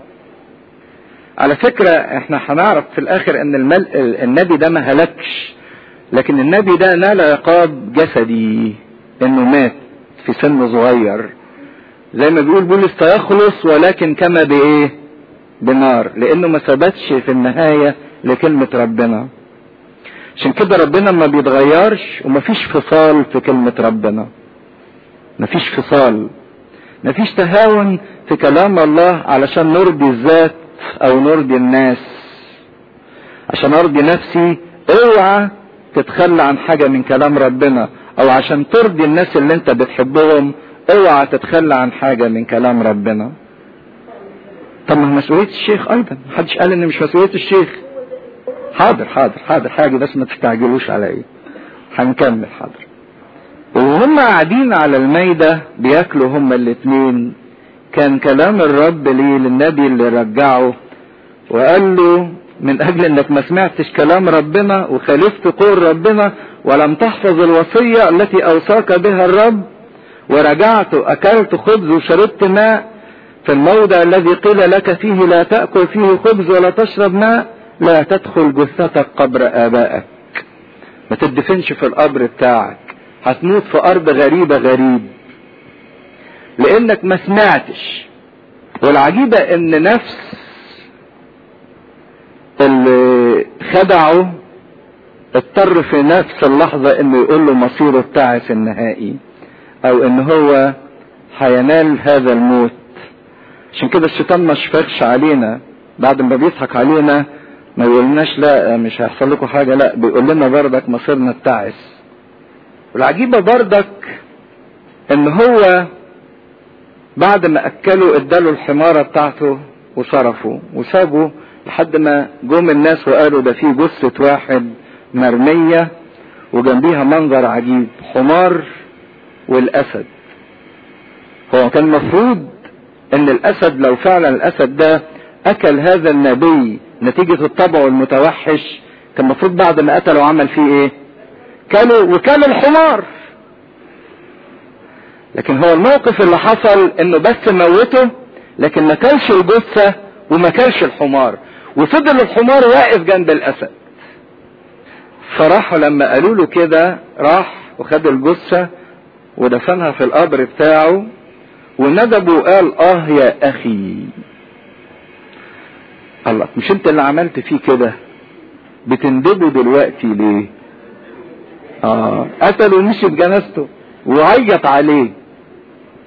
على فكرة احنا هنعرف في الاخر ان المل... النبي ده ما هلكش لكن النبي ده نال عقاب جسدي انه مات في سن صغير زي ما بيقول بولس سيخلص ولكن كما بايه بنار لانه ما ثبتش في النهاية لكلمة ربنا عشان كده ربنا ما بيتغيرش ومفيش فصال في كلمة ربنا مفيش فصال مفيش تهاون في كلام الله علشان نرضي الذات او نرضي الناس عشان ارضي نفسي اوعى تتخلى عن حاجة من كلام ربنا او عشان ترضي الناس اللي انت بتحبهم اوعى تتخلى عن حاجة من كلام ربنا طب ما مسؤولية الشيخ ايضا محدش قال ان مش مسؤولية الشيخ حاضر حاضر حاضر حاجة بس ما تستعجلوش عليا هنكمل حاضر وهم قاعدين على الميدة بياكلوا هما الاتنين كان كلام الرب ليه للنبي اللي رجعه وقال له من اجل انك ما سمعتش كلام ربنا وخالفت قول ربنا ولم تحفظ الوصية التي اوصاك بها الرب ورجعت اكلت خبز وشربت ماء في الموضع الذي قيل لك فيه لا تأكل فيه خبز ولا تشرب ماء لا تدخل جثتك قبر آبائك ما تدفنش في القبر بتاعك هتموت في أرض غريبة غريب لأنك ما سمعتش والعجيبة إن نفس اللي خدعه اضطر في نفس اللحظة إنه يقول له مصيره التعس النهائي أو إن هو هينال هذا الموت عشان كده الشيطان ما شفقش علينا بعد ما بيضحك علينا ما يقولناش لا مش هيحصل لكم حاجة لا بيقول لنا بردك مصيرنا التعس والعجيبة بردك ان هو بعد ما اكلوا اداله الحمارة بتاعته وصرفوا وسابوا لحد ما جم الناس وقالوا ده في جثة واحد مرمية وجنبيها منظر عجيب حمار والاسد هو كان مفروض ان الاسد لو فعلا الاسد ده اكل هذا النبي نتيجة الطبع المتوحش كان المفروض بعد ما قتله عمل فيه ايه كلوا وكل الحمار لكن هو الموقف اللي حصل انه بس موته لكن ما كلش الجثة وما كلش الحمار وفضل الحمار واقف جنب الاسد فراحوا لما قالوا له كده راح وخد الجثة ودفنها في القبر بتاعه وندب وقال اه يا اخي الله مش انت اللي عملت فيه كده بتندبه دلوقتي ليه اه قتله ومشي بجنازته وعيط عليه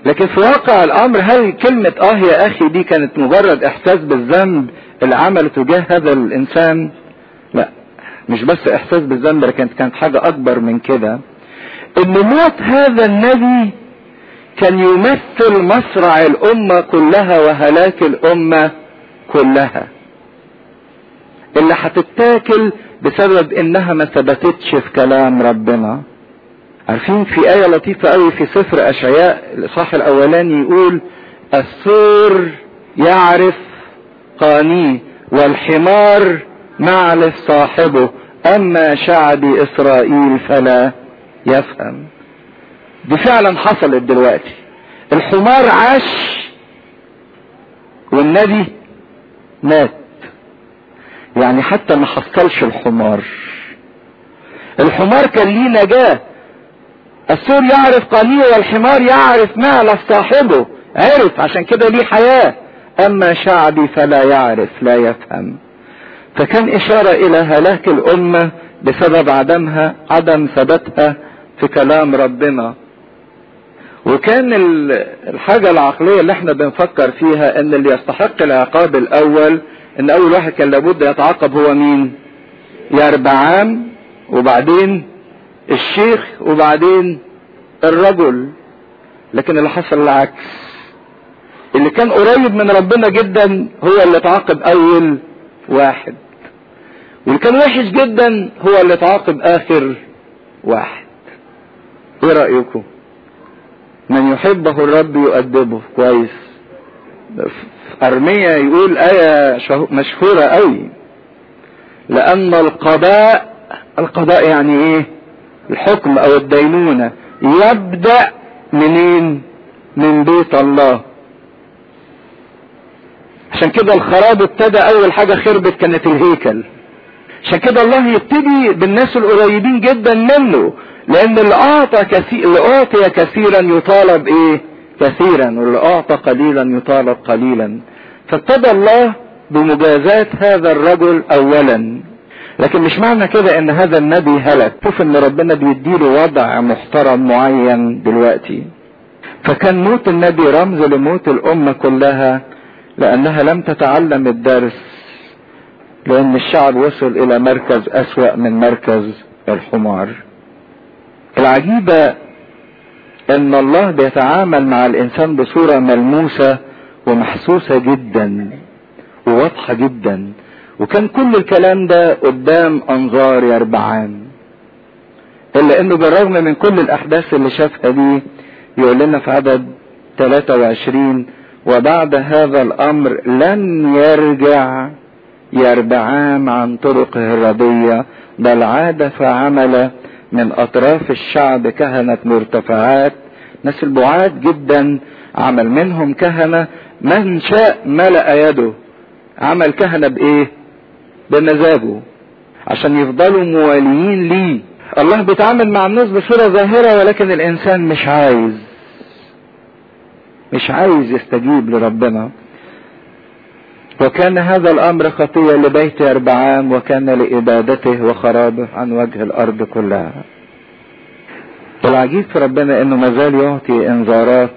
لكن في واقع الامر هل كلمة اه يا اخي دي كانت مجرد احساس بالذنب اللي عمله تجاه هذا الانسان لا مش بس احساس بالذنب لكن كانت حاجة اكبر من كده ان موت هذا النبي كان يمثل مصرع الامة كلها وهلاك الامة كلها اللي هتتاكل بسبب انها ما ثبتتش في كلام ربنا عارفين في آية لطيفة قوي في سفر أشعياء الإصحاح الأولاني يقول الثور يعرف قانيه والحمار معلف صاحبه أما شعبي إسرائيل فلا يفهم دي فعلا حصلت دلوقتي الحمار عاش والنبي مات يعني حتى ما حصلش الحمار الحمار كان ليه نجاه السور يعرف قليل والحمار يعرف معلف صاحبه عرف عشان كده ليه حياة اما شعبي فلا يعرف لا يفهم فكان اشارة الى هلاك الامة بسبب عدمها عدم ثباتها في كلام ربنا وكان الحاجة العقلية اللي احنا بنفكر فيها ان اللي يستحق العقاب الاول ان اول واحد كان لابد يتعاقب هو مين يربعام وبعدين الشيخ وبعدين الرجل لكن اللي حصل العكس اللي كان قريب من ربنا جدا هو اللي تعاقب اول واحد واللي كان وحش جدا هو اللي تعاقب اخر واحد ايه رأيكم من يحبه الرب يؤدبه كويس ارمية يقول آية مشهورة قوي لان القضاء القضاء يعني ايه الحكم او الدينونة يبدأ منين من بيت الله عشان كده الخراب ابتدى اول حاجة خربت كانت الهيكل عشان كده الله يبتدي بالناس القريبين جدا منه لان اللي اعطى كثير اللي اعطي كثيرا يطالب ايه كثيرا واللي اعطى قليلا يطالب قليلا فابتدى الله بمجازات هذا الرجل اولا لكن مش معنى كده ان هذا النبي هلك شوف ان ربنا بيديله وضع محترم معين دلوقتي فكان موت النبي رمز لموت الامة كلها لانها لم تتعلم الدرس لان الشعب وصل الى مركز اسوأ من مركز الحمار العجيبة ان الله بيتعامل مع الانسان بصورة ملموسة ومحسوسة جدا وواضحة جدا وكان كل الكلام ده قدام انظار يربعان الا انه بالرغم من كل الاحداث اللي شافها دي يقول لنا في عدد 23 وبعد هذا الامر لن يرجع يربعام عن طرقه الردية بل عاد فعمل من اطراف الشعب كهنة مرتفعات ناس البعاد جدا عمل منهم كهنة من شاء ملأ يده عمل كهنة بايه بمزاجه عشان يفضلوا مواليين ليه الله بيتعامل مع الناس بصورة ظاهرة ولكن الانسان مش عايز مش عايز يستجيب لربنا وكان هذا الامر خطية لبيت اربعام وكان لابادته وخرابه عن وجه الارض كلها العجيب في ربنا انه مازال يعطي انذارات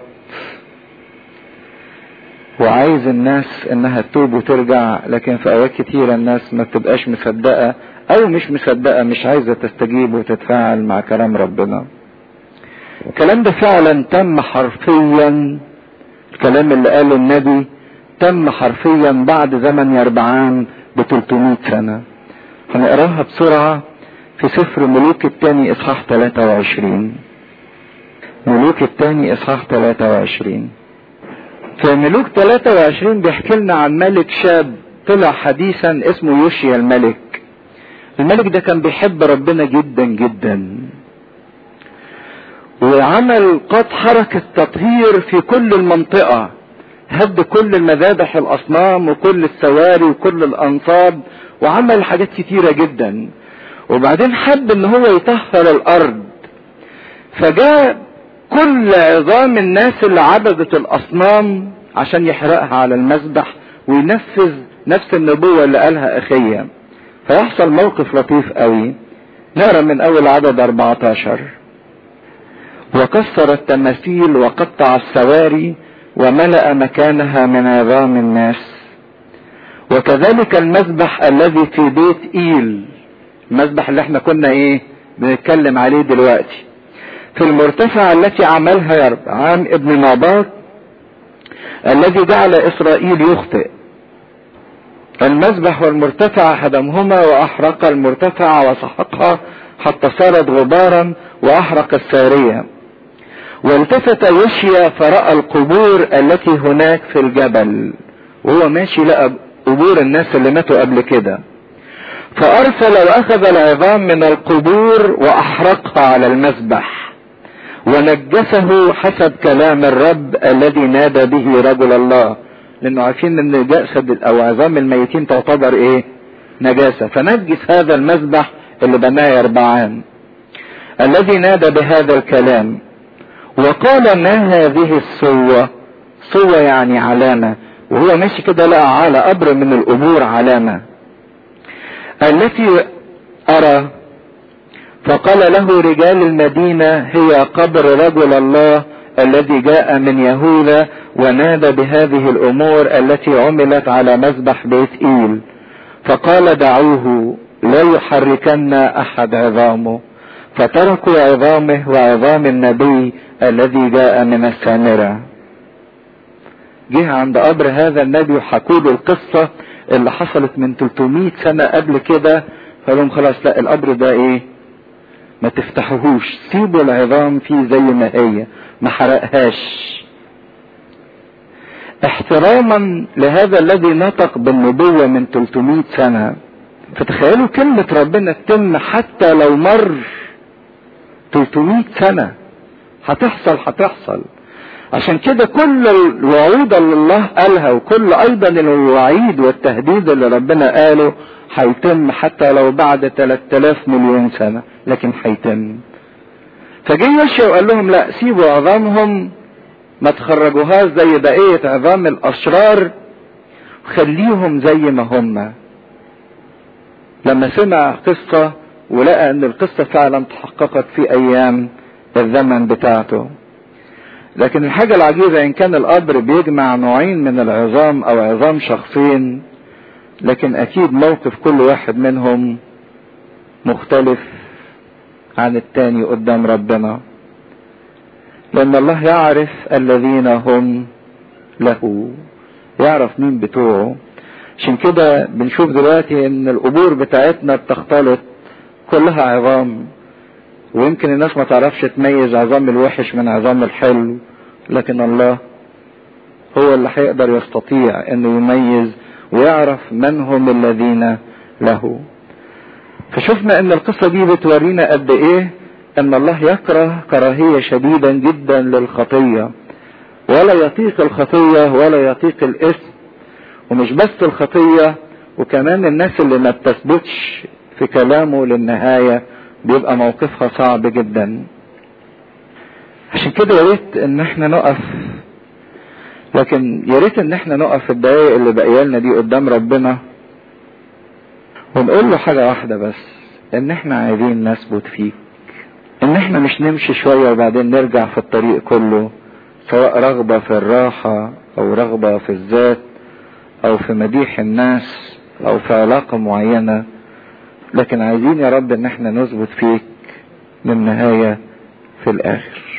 وعايز الناس انها تتوب وترجع لكن في اوقات كتيرة الناس ما بتبقاش مصدقة او مش مصدقة مش عايزة تستجيب وتتفاعل مع كلام ربنا الكلام ده فعلا تم حرفيا الكلام اللي قاله النبي تم حرفيا بعد زمن يربعان ب 300 سنة هنقراها بسرعة في سفر ملوك الثاني اصحاح 23 ملوك الثاني اصحاح 23 في ملوك 23 بيحكي لنا عن ملك شاب طلع حديثا اسمه يوشيا الملك الملك ده كان بيحب ربنا جدا جدا وعمل قد حركة تطهير في كل المنطقة هد كل المذابح الاصنام وكل السواري وكل الانصاب وعمل حاجات كتيرة جدا وبعدين حب ان هو يطهر الارض فجاء كل عظام الناس اللي عبدت الاصنام عشان يحرقها على المذبح وينفذ نفس النبوة اللي قالها اخيا فيحصل موقف لطيف قوي نقرا من اول عدد 14 وكسر التماثيل وقطع السواري وملأ مكانها من عظام الناس وكذلك المذبح الذي في بيت ايل المذبح اللي احنا كنا ايه بنتكلم عليه دلوقتي في المرتفع التي عملها يربعام ابن ناباط الذي جعل اسرائيل يخطئ المذبح والمرتفع هدمهما واحرق المرتفع وسحقها حتى صارت غبارا واحرق الساريه والتفت يشيا فراى القبور التي هناك في الجبل وهو ماشي لقى قبور الناس اللي ماتوا قبل كده فارسل واخذ العظام من القبور واحرقها على المذبح ونجسه حسب كلام الرب الذي نادى به رجل الله لانه عارفين ان جسد او عظام الميتين تعتبر ايه نجاسه فنجس هذا المذبح اللي بناه يربعان الذي نادى بهذا الكلام وقال ما هذه الصوة صوة يعني علامة وهو ماشي كده لقى على قبر من القبور علامة التي أرى فقال له رجال المدينة هي قبر رجل الله الذي جاء من يهوذا ونادى بهذه الأمور التي عملت على مذبح بيت إيل فقال دعوه لا يحركن أحد عظامه فتركوا عظامه وعظام النبي الذي جاء من السامرة جه عند قبر هذا النبي وحكوا له القصة اللي حصلت من 300 سنة قبل كده فقال لهم خلاص لا القبر ده ايه ما تفتحوهوش سيبوا العظام فيه زي ما هي ما حرقهاش احتراما لهذا الذي نطق بالنبوة من 300 سنة فتخيلوا كلمة ربنا تتم حتى لو مر 300 سنة هتحصل هتحصل عشان كده كل الوعود اللي الله قالها وكل ايضا الوعيد والتهديد اللي ربنا قاله هيتم حتى لو بعد 3000 مليون سنة لكن هيتم فجه يشيا وقال لهم لا سيبوا عظامهم ما تخرجوهاش زي بقية عظام الاشرار خليهم زي ما هم لما سمع قصة ولقى ان القصة فعلا تحققت في ايام الزمن بتاعته لكن الحاجة العجيبة ان كان القبر بيجمع نوعين من العظام او عظام شخصين لكن اكيد موقف كل واحد منهم مختلف عن التاني قدام ربنا لان الله يعرف الذين هم له يعرف مين بتوعه عشان كده بنشوف دلوقتي ان القبور بتاعتنا بتختلط كلها عظام ويمكن الناس ما تعرفش تميز عظام الوحش من عظام الحلو لكن الله هو اللي هيقدر يستطيع انه يميز ويعرف من هم الذين له فشفنا ان القصة دي بتورينا قد ايه ان الله يكره كراهية شديدا جدا للخطية ولا يطيق الخطية ولا يطيق الاثم ومش بس الخطية وكمان الناس اللي ما بتثبتش في كلامه للنهاية بيبقى موقفها صعب جدا عشان كده يا ريت ان احنا نقف لكن يا ريت ان احنا نقف في الدقايق اللي باقيه لنا دي قدام ربنا ونقول له حاجه واحده بس ان احنا عايزين نثبت فيك ان احنا مش نمشي شويه وبعدين نرجع في الطريق كله سواء رغبه في الراحه او رغبه في الذات او في مديح الناس او في علاقه معينه لكن عايزين يا رب ان احنا نثبت فيك للنهايه في الاخر